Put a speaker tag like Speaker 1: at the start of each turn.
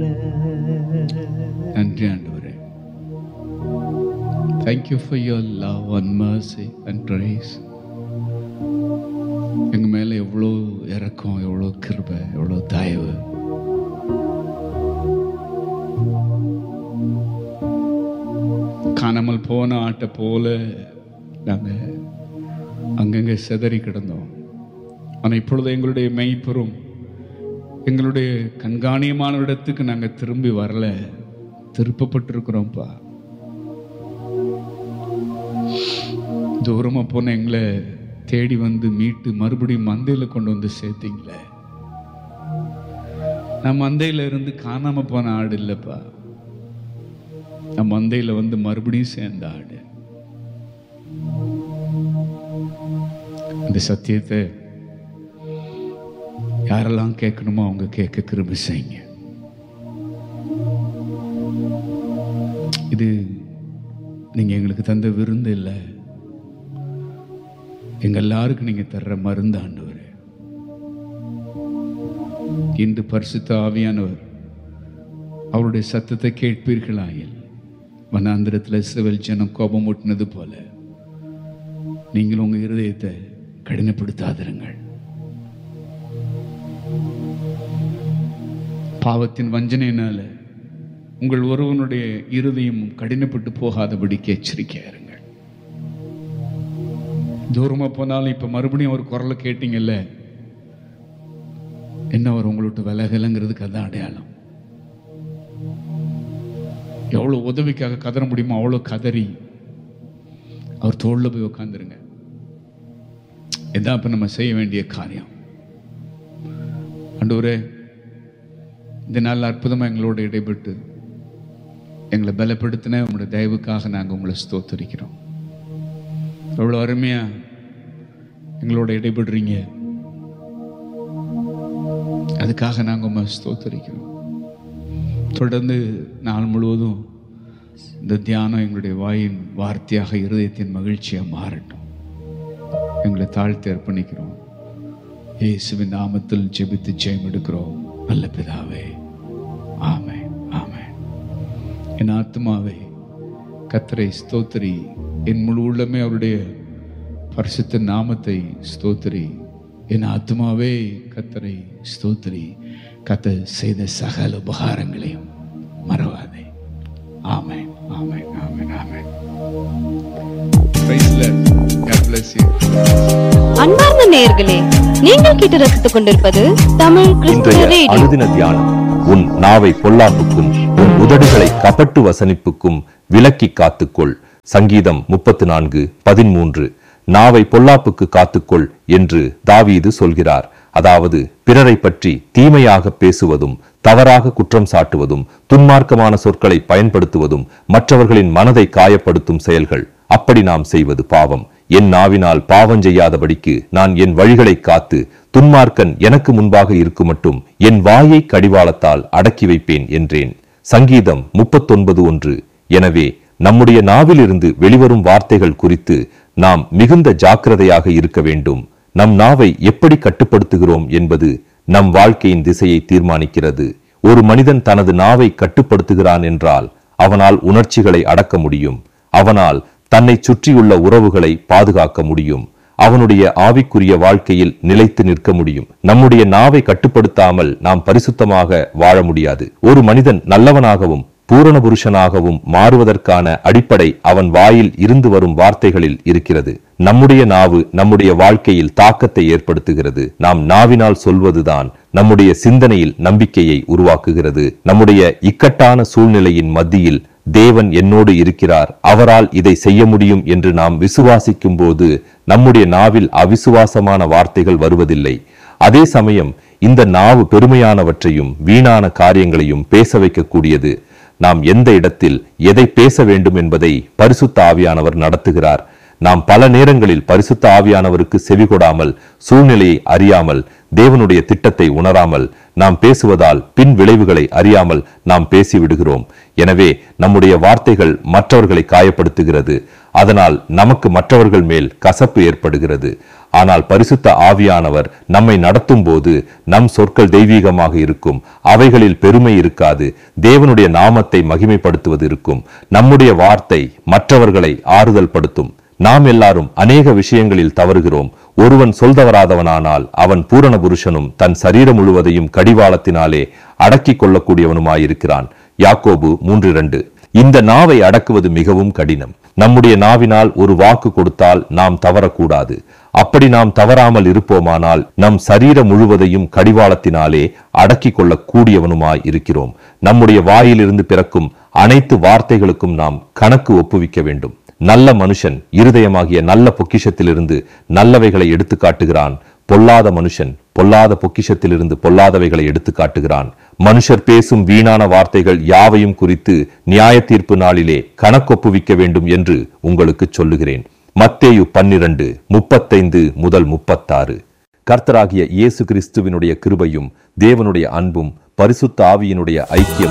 Speaker 1: நன்றி ஆண்டவரே thank you for your love and mercy and tries எங்க மேல எவ்வளோ இறக்கம் எவ்வளோ கிருபை எவ்வளோ தயவு காணாமல் போன ஆட்டை போல நாங்கள் அங்கங்கே சிதறி கிடந்தோம் ஆனால் இப்பொழுது எங்களுடைய மெய்ப்பெரும் எங்களுடைய கண்காணியமான இடத்துக்கு நாங்கள் திரும்பி வரல திருப்பப்பட்டிருக்கிறோம்ப்பா தூரமாக போன எங்களை தேடி வந்து மீட்டு மறுபடியும் மந்தையில் கொண்டு வந்து சேர்த்தீங்களே நான் மந்தையில் இருந்து காணாம போன ஆடு இல்லைப்பா நான் மந்தையில் வந்து மறுபடியும் சேர்ந்த ஆடு இந்த சத்தியத்தை யாரெல்லாம் கேட்கணுமோ அவங்க கேட்க கிருபை செய்யுங்க இது நீங்க எங்களுக்கு தந்த விருந்து இல்லை எங்க எல்லாருக்கும் நீங்க தர்ற மருந்து ஆண்டவர் இன்று பரிசுத்த ஆவியானவர் அவருடைய சத்தத்தை கேட்பீர்களாயில் வனாந்திரத்தில் சிவல் ஜனம் கோபம் ஊட்டினது போல நீங்கள் உங்க இருதயத்தை கடினப்படுத்தாதிருங்கள் பாவத்தின் வஞ்சனையினால உங்கள் ஒருவனுடைய இருதயம் கடினப்பட்டு போகாதபடிக்கு எச்சரிக்கையா இருங்கள் தூரமா போனாலும் இப்ப மறுபடியும் ஒரு குரலை கேட்டீங்கல்ல என்ன அவர் உங்கள்ட்ட விலகலைங்கிறதுக்கு அதான் அடையாளம் எவ்வளவு உதவிக்காக கதற முடியுமோ அவ்வளோ கதறி அவர் தோல்ல போய் உட்காந்துருங்க இதான் இப்ப நம்ம செய்ய வேண்டிய காரியம் ஆண்டவரே இந்த நாள் அற்புதமா எங்களோட இடைப்பட்டு எங்களை பலப்படுத்தின உங்களுடைய தயவுக்காக நாங்கள் உங்களை ஸ்தோத்தரிக்கிறோம் எவ்வளோ அருமையா எங்களோட இடைபடுறீங்க அதுக்காக நாங்கள் உங்களை ஸ்தோத்தரிக்கிறோம் தொடர்ந்து நாள் முழுவதும் இந்த தியானம் எங்களுடைய வாயின் வார்த்தையாக இருதயத்தின் மகிழ்ச்சியாக மாறட்டும் எங்களை தாழ்த்தி அர்ப்பணிக்கிறோம் இயேசுவின் நாமத்தில் ஜெபித்து ஜெயம் எடுக்கிறோம் நல்ல பிதாவே ஆமே ஆமே என் ஆத்மாவே கத்தரை ஸ்தோத்திரி என் முழு உள்ளமே அவருடைய பரிசுத்த நாமத்தை ஸ்தோத்திரி என் ஆத்மாவே கத்தரை ஸ்தோத்திரி கத்த செய்த சகல உபகாரங்களையும் மறவாதே ஆமென் ஆமென் ஆமென் ஆமென் Praise the Lord. God bless you.
Speaker 2: அன்பார்ந்த நேயர்களே நீங்கள் கேட்டு ரசித்துக் கொண்டிருப்பது தமிழ் கிறிஸ்துவ
Speaker 3: இன்றைய
Speaker 2: ரேடியோ
Speaker 3: அனுதின தியானம் உன் நாவை பொல்லாப்புக்கும் உன் உதடுகளை கபட்டு வசனிப்புக்கும் விலக்கி காத்துக்கொள் சங்கீதம் முப்பத்து நான்கு பதிமூன்று நாவை பொல்லாப்புக்கு காத்துக்கொள் என்று தாவீது சொல்கிறார் அதாவது பிறரை பற்றி தீமையாக பேசுவதும் தவறாக குற்றம் சாட்டுவதும் துன்மார்க்கமான சொற்களை பயன்படுத்துவதும் மற்றவர்களின் மனதை காயப்படுத்தும் செயல்கள் அப்படி நாம் செய்வது பாவம் என் நாவினால் பாவம் செய்யாதபடிக்கு நான் என் வழிகளை காத்து துன்மார்க்கன் எனக்கு முன்பாக இருக்குமட்டும் என் வாயை கடிவாளத்தால் அடக்கி வைப்பேன் என்றேன் சங்கீதம் முப்பத்தொன்பது ஒன்று எனவே நம்முடைய நாவிலிருந்து வெளிவரும் வார்த்தைகள் குறித்து நாம் மிகுந்த ஜாக்கிரதையாக இருக்க வேண்டும் நம் நாவை எப்படி கட்டுப்படுத்துகிறோம் என்பது நம் வாழ்க்கையின் திசையை தீர்மானிக்கிறது ஒரு மனிதன் தனது நாவை கட்டுப்படுத்துகிறான் என்றால் அவனால் உணர்ச்சிகளை அடக்க முடியும் அவனால் தன்னை சுற்றியுள்ள உறவுகளை பாதுகாக்க முடியும் அவனுடைய ஆவிக்குரிய வாழ்க்கையில் நிலைத்து நிற்க முடியும் நம்முடைய நாவை கட்டுப்படுத்தாமல் நாம் பரிசுத்தமாக வாழ முடியாது ஒரு மனிதன் நல்லவனாகவும் பூரண புருஷனாகவும் மாறுவதற்கான அடிப்படை அவன் வாயில் இருந்து வரும் வார்த்தைகளில் இருக்கிறது நம்முடைய நாவு நம்முடைய வாழ்க்கையில் தாக்கத்தை ஏற்படுத்துகிறது நாம் நாவினால் சொல்வதுதான் நம்முடைய சிந்தனையில் நம்பிக்கையை உருவாக்குகிறது நம்முடைய இக்கட்டான சூழ்நிலையின் மத்தியில் தேவன் என்னோடு இருக்கிறார் அவரால் இதை செய்ய முடியும் என்று நாம் விசுவாசிக்கும் போது நம்முடைய நாவில் அவிசுவாசமான வார்த்தைகள் வருவதில்லை அதே சமயம் இந்த நாவு பெருமையானவற்றையும் வீணான காரியங்களையும் பேச வைக்கக்கூடியது நாம் எந்த இடத்தில் எதை பேச வேண்டும் என்பதை பரிசுத்த ஆவியானவர் நடத்துகிறார் நாம் பல நேரங்களில் பரிசுத்த ஆவியானவருக்கு செவிகொடாமல் சூழ்நிலையை அறியாமல் தேவனுடைய திட்டத்தை உணராமல் நாம் பேசுவதால் பின் விளைவுகளை அறியாமல் நாம் பேசிவிடுகிறோம் எனவே நம்முடைய வார்த்தைகள் மற்றவர்களை காயப்படுத்துகிறது அதனால் நமக்கு மற்றவர்கள் மேல் கசப்பு ஏற்படுகிறது ஆனால் பரிசுத்த ஆவியானவர் நம்மை நடத்தும் போது நம் சொற்கள் தெய்வீகமாக இருக்கும் அவைகளில் பெருமை இருக்காது தேவனுடைய நாமத்தை மகிமைப்படுத்துவது இருக்கும் நம்முடைய வார்த்தை மற்றவர்களை ஆறுதல் படுத்தும் நாம் எல்லாரும் அநேக விஷயங்களில் தவறுகிறோம் ஒருவன் சொல்தவராதவனானால் அவன் பூரண புருஷனும் தன் சரீரம் முழுவதையும் கடிவாளத்தினாலே அடக்கிக் கொள்ளக்கூடியவனுமாயிருக்கிறான் யாக்கோபு மூன்று இரண்டு இந்த நாவை அடக்குவது மிகவும் கடினம் நம்முடைய நாவினால் ஒரு வாக்கு கொடுத்தால் நாம் தவறக்கூடாது அப்படி நாம் தவறாமல் இருப்போமானால் நம் சரீரம் முழுவதையும் கடிவாளத்தினாலே அடக்கிக் கொள்ளக் கூடியவனுமாய் இருக்கிறோம் நம்முடைய வாயிலிருந்து பிறக்கும் அனைத்து வார்த்தைகளுக்கும் நாம் கணக்கு ஒப்புவிக்க வேண்டும் நல்ல மனுஷன் இருதயமாகிய நல்ல பொக்கிஷத்திலிருந்து நல்லவைகளை எடுத்து காட்டுகிறான் பொல்லாத மனுஷன் பொல்லாத பொக்கிஷத்திலிருந்து பொல்லாதவைகளை எடுத்து காட்டுகிறான் மனுஷர் பேசும் வீணான வார்த்தைகள் யாவையும் குறித்து நியாய தீர்ப்பு நாளிலே கணக்கொப்புவிக்க வேண்டும் என்று உங்களுக்கு சொல்லுகிறேன் மத்தேயு பன்னிரண்டு முப்பத்தைந்து முதல் முப்பத்தாறு கர்த்தராகிய இயேசு கிறிஸ்துவினுடைய கிருபையும் தேவனுடைய அன்பும் பரிசுத்த ஆவியினுடைய ஐக்கியம்